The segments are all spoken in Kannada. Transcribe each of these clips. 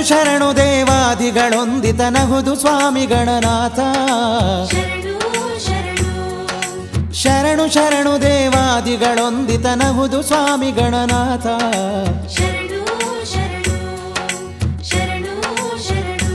ಶರಣು ದೇವಾದಿಗಳೊಂದಿತನಹುದು ಸ್ವಾಮಿ ಗಣನಾಥ ಶರಣು ಶರಣು ಶರಣು ಶರಣು ದೇವಾದಿಗಳೊಂದಿತನಹುದು ಸ್ವಾಮಿ ಗಣನಾಥ ಶರಣು ಶರಣು ಶರಣು ಶರಣು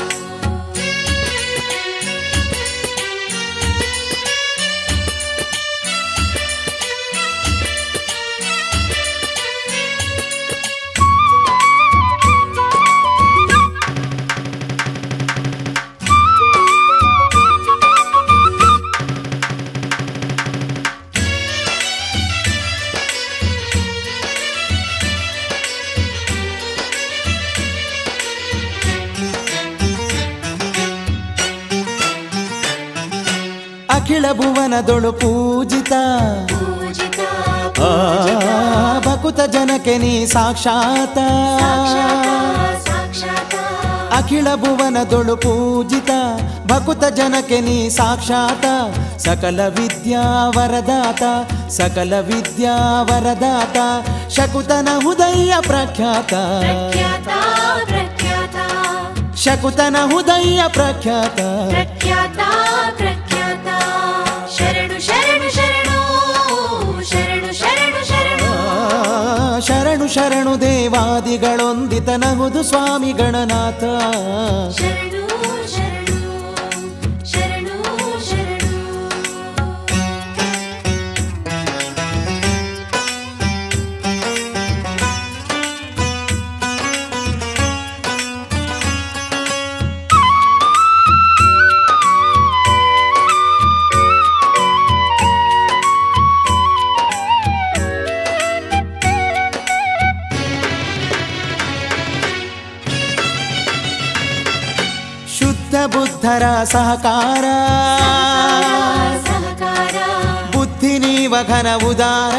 ಅಖಿಲ ಭುವನದೊಳು ಪೂಜಿತ ಪೂಜಿತ ಆ, ಭಕುತ ಜನಕ್ಕೆ ನೀ ಸಾಕ್ಷಾತ ಸಾಕ್ಷಾತ್ ಸಾಕ್ಷಾತ್ ಅಖಿಲ ಭುವನದೊಳು ಪೂಜಿತ ಭಕುತ ಜನಕ್ಕೆ ನೀ ಸಾಕ್ಷಾತ ಸಕಲ ವಿದ್ಯಾ ವರದಾತ ಸಕಲ ವಿದ್ಯಾ ವರದಾತ ಶಕುತನ ಉದಯ ಪ್ರಖ್ಯಾತ ಪ್ರಖ್ಯಾತ ಪ್ರಖ್ಯಾತ ಶಕುತನ ಉದಯ ಪ್ರಖ್ಯಾತ ಪ್ರಖ್ಯಾತ ಪ್ರಖ್ಯಾತ ಶರಣು ಶರಣು ಶರಣು ಶರಣು ಶರಣು ಶರಣು ಆ, ಶರಣು ಶರಣು ದೇವಾದಿಗಳೊಂದಿತನಹುದು ಸ್ವಾಮಿ ಗಣನಾಥ ಶರಣು ಶರಣು ಶರಣು ಶರಣು ಶುದ್ಧ ಬುದ್ಧರ ಸಹಕಾರ ಸಹಕಾರ ಬುದ್ಧಿ ನೀವ ಘನ ಉದಾರ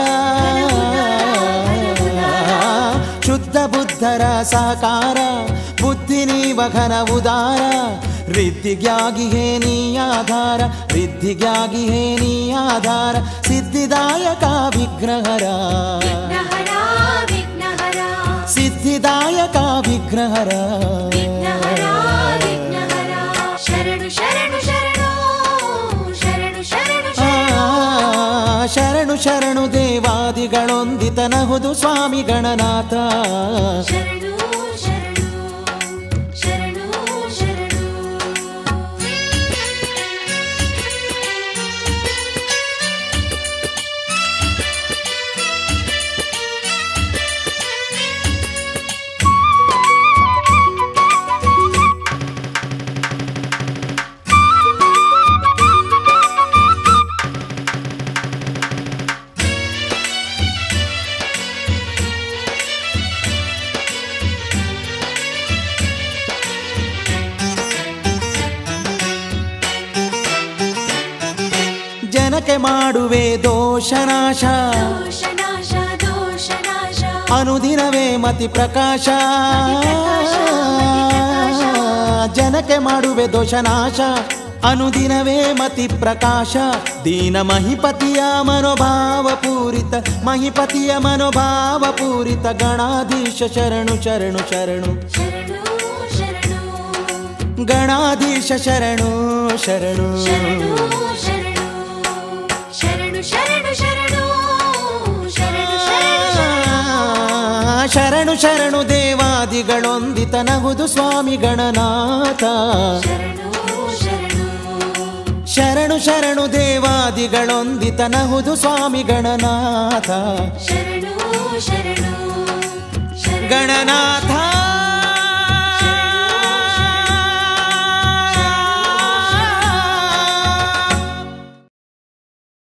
ಶುದ್ಧ ಬುದ್ಧರ ಸಹಕಾರ ಬುದ್ಧಿ ನೀವ ಘನ ಉದಾರ ರಿದ್ಧಿಗ್ಯಾಗಿ ಹೇ ನೀ ಆಧಾರ ರಿದ್ಧಿಗ್ಯಾಗಿ ಹೇ ನೀ ಆಧಾರ ಸಿದ್ಧಿದಾಯಕ ವಿಗ್ರಹರ ವಿಘ್ನಹರ ವಿಘ್ನಹರ ಸಿದ್ಧಿದಾಯಕ ವಿಗ್ರಹರ ವಿಘ್ನಹರ ವಿಘ್ನಹರ ಶರಣು ಶರಣು ಶರಣು ಶರಣು ಶರಣು ಆ, ಶರಣು ಶರಣು ದೇವಾದಿಗಳೊಂದಿತನಹುದು ಸ್ವಾಮಿ ಗಣನಾಥ ಶರಣು ಶರಣು ಶರಣು ಶರಣು ಜನಕ್ಕೆ ಮಾಡುವೆ ದೋಷನಾಶ ದೋಷನಾಶ ದೋಷನಾಶ ಅನುದಿನವೇ ಮತಿ ಪ್ರಕಾಶ ಜನಕ್ಕೆ ಮಾಡುವೆ ದೋಷನಾಶ ಅನುದಿನವೇ ಮತಿ ಪ್ರಕಾಶ ದೀನ ಮಹಿಪತಿಯ ಮನೋಭಾವ ಪೂರಿತ ಮಹಿಪತಿಯ ಮನೋಭಾವ ಪೂರಿತ ಗಣಾಧೀಶ ಶರಣು ಶರಣು ಶರಣು ಶರಣು ಶರಣು ಗಣಾಧೀಶ ಶರಣು ಶರಣು ಶರಣು ಶರಣು ಶರಣು ಶರಣು ಶರಣು ಶರಣು ಶರಣು ಶರಣು ಶರಣು ದೇವಾದಿಗಳೊಂದಿತನಹುದು ಸ್ವಾಮಿ ಗಣನಾಥ ಶರಣು ಶರಣು ಶರಣು ಶರಣು ದೇವಾದಿಗಳೊಂದಿತನಹುದು ಸ್ವಾಮಿ ಗಣನಾಥ ಶರಣು ಶರಣು ಶರಣು ಗಣನಾಥ